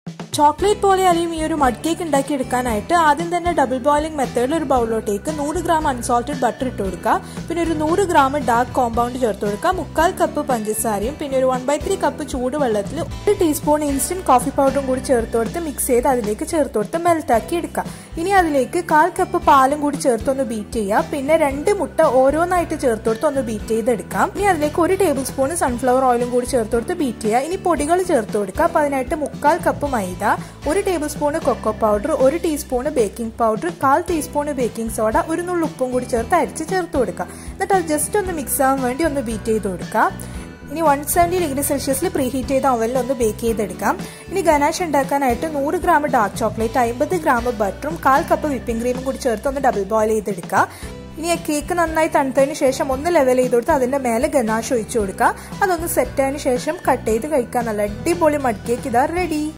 chocolate പോലെ അല്ലെങ്കിൽ ഈ ഒരു മഡ് കേക്ക് ഉണ്ടാക്കി എടുക്കാനായിട്ട് ആദ്യം തന്നെ ഡബിൾ ബോയിലിംഗ് മെത്തേഡിൽ ഒരു ബൗളിലോട്ടേക്ക് നൂറ് ഗ്രാം അൺസോൾട്ടഡ് ബട്ടർ ഇട്ട് കൊടുക്കുക പിന്നെ ഒരു നൂറ് ഗ്രാം ഡാർക്ക് കോമ്പൗണ്ട് ചേർത്ത് കൊടുക്കുക മുക്കാൽ കപ്പ് പഞ്ചസാരയും പിന്നെ ഒരു വൺ ബൈ ത്രീ കപ്പ് ചൂടുവെള്ളത്തിൽ ഒരു ടീസ്പൂൺ ഇൻസ്റ്റന്റ് കോഫി പൗഡറും കൂടി ചേർത്ത് കൊടുത്ത് മിക്സ് ചെയ്ത് അതിലേക്ക് ചേർത്ത് കൊടുത്ത് മെൽറ്റാക്കി എടുക്കുക ഇനി അതിലേക്ക് കാൽ കപ്പ് പാലും കൂടി ചേർത്ത് ഒന്ന് ബീറ്റ് ചെയ്യുക പിന്നെ രണ്ട് മുട്ട ഓരോന്നായിട്ട് ചേർത്ത് കൊടുത്ത് ഒന്ന് ബീറ്റ് ചെയ്തെടുക്കാം ഇനി അതിലേക്ക് ഒരു ടേബിൾ സ്പൂൺ സൺഫ്ലവർ ഓയിലും കൂടി ചേർത്ത് കൊടുത്ത് ബീറ്റ് ചെയ്യുക ഇനി പൊടികൾ ചേർത്ത് കൊടുക്കുക അപ്പോൾ അതിനായിട്ട് മുക്കാൽ കപ്പ് മൈദ ഒരു ടേബിൾ സ്പൂണ് കൊക്കോ പൗഡർ ഒരു ടീസ്പൂണ് ബേക്കിംഗ് പൗഡർ കാൽ ടീസ്പൂണ് ബേക്കിംഗ് സോഡ ഒരു നുള്ളു ഉപ്പും കൂടി ചേർത്ത് അരിച്ച് ചേർത്ത് കൊടുക്കുക എന്നിട്ട് അത് ജസ്റ്റ് ഒന്ന് മിക്സ് ആവാൻ വേണ്ടി ഒന്ന് ബീറ്റ് ചെയ്ത് കൊടുക്കുക ഇനി വൺ സെവൻറ്റി ഡിഗ്രി സെൽഷ്യസിൽ പ്രീ ഹീറ്റ് ചെയ്ത ഓവനിൽ ഒന്ന് ബേക്ക് ചെയ്തെടുക്കാം ഇനി ഗനാഷ് ഉണ്ടാക്കാനായിട്ട് നൂറ് ഗ്രാം ഡാർക്ക് ചോക്ലേറ്റ് അമ്പത് ഗ്രാം ബട്ടറും കാൽ കപ്പ് വിപ്പിംഗ് ക്രീമും കൂടി ചേർത്ത് ഒന്ന് ഡബിൾ ബോയിൽ ചെയ്തെടുക്കുക ഇനി ആ കേക്ക് നന്നായി തണുത്തതിന് ശേഷം ഒന്ന് ലെവൽ ചെയ്ത് കൊടുത്ത് അതിന്റെ മേലെ ഗനാഷ് ഒഴിച്ചു കൊടുക്കുക അതൊന്ന് സെറ്റ് ആയതിനു ശേഷം കട്ട് ചെയ്ത് കഴിക്കാൻ നല്ല അടിപൊളി മഡ് കേക്ക് ഇതാ റെഡി